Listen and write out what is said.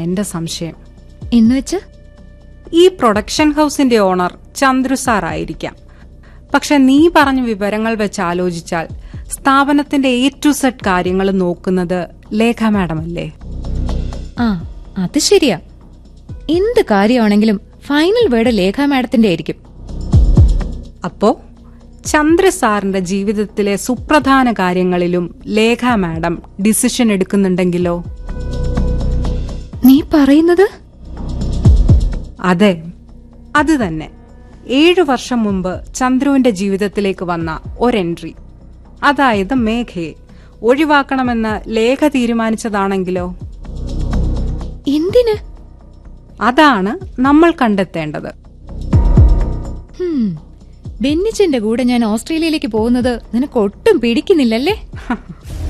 എന്റെ സംശയം എന്നുവെച്ച് ഈ പ്രൊഡക്ഷൻ ഹൗസിന്റെ ഓണർ ചന്ദ്രു സാർ ആയിരിക്കാം പക്ഷെ നീ പറഞ്ഞ വിവരങ്ങൾ വെച്ച് ആലോചിച്ചാൽ സ്ഥാപനത്തിന്റെ എ ടു സെഡ് കാര്യങ്ങൾ നോക്കുന്നത് ലേഖ മാഡം അല്ലേ ആ അത് ശരിയാ എന്ത് കാര്യമാണെങ്കിലും ഫൈനൽ വേർഡ് ലേഖ മാഡത്തിന്റെ ആയിരിക്കും അപ്പോ ചന്ദ്ര സാറിന്റെ ജീവിതത്തിലെ സുപ്രധാന കാര്യങ്ങളിലും ലേഖ മാഡം ഡിസിഷൻ എടുക്കുന്നുണ്ടെങ്കിലോ നീ പറയുന്നത് അതെ അത് തന്നെ ഏഴു വർഷം മുമ്പ് ചന്ദ്രുവിന്റെ ജീവിതത്തിലേക്ക് വന്ന ഒരെൻട്രി അതായത് മേഘയെ ഒഴിവാക്കണമെന്ന് ലേഖ തീരുമാനിച്ചതാണെങ്കിലോ എന്തിന് അതാണ് നമ്മൾ കണ്ടെത്തേണ്ടത് ഹും, ബെന്നിച്ചന്റെ കൂടെ ഞാൻ ഓസ്ട്രേലിയയിലേക്ക് പോകുന്നത് നിനക്ക് ഒട്ടും പിടിക്കുന്നില്ലല്ലേ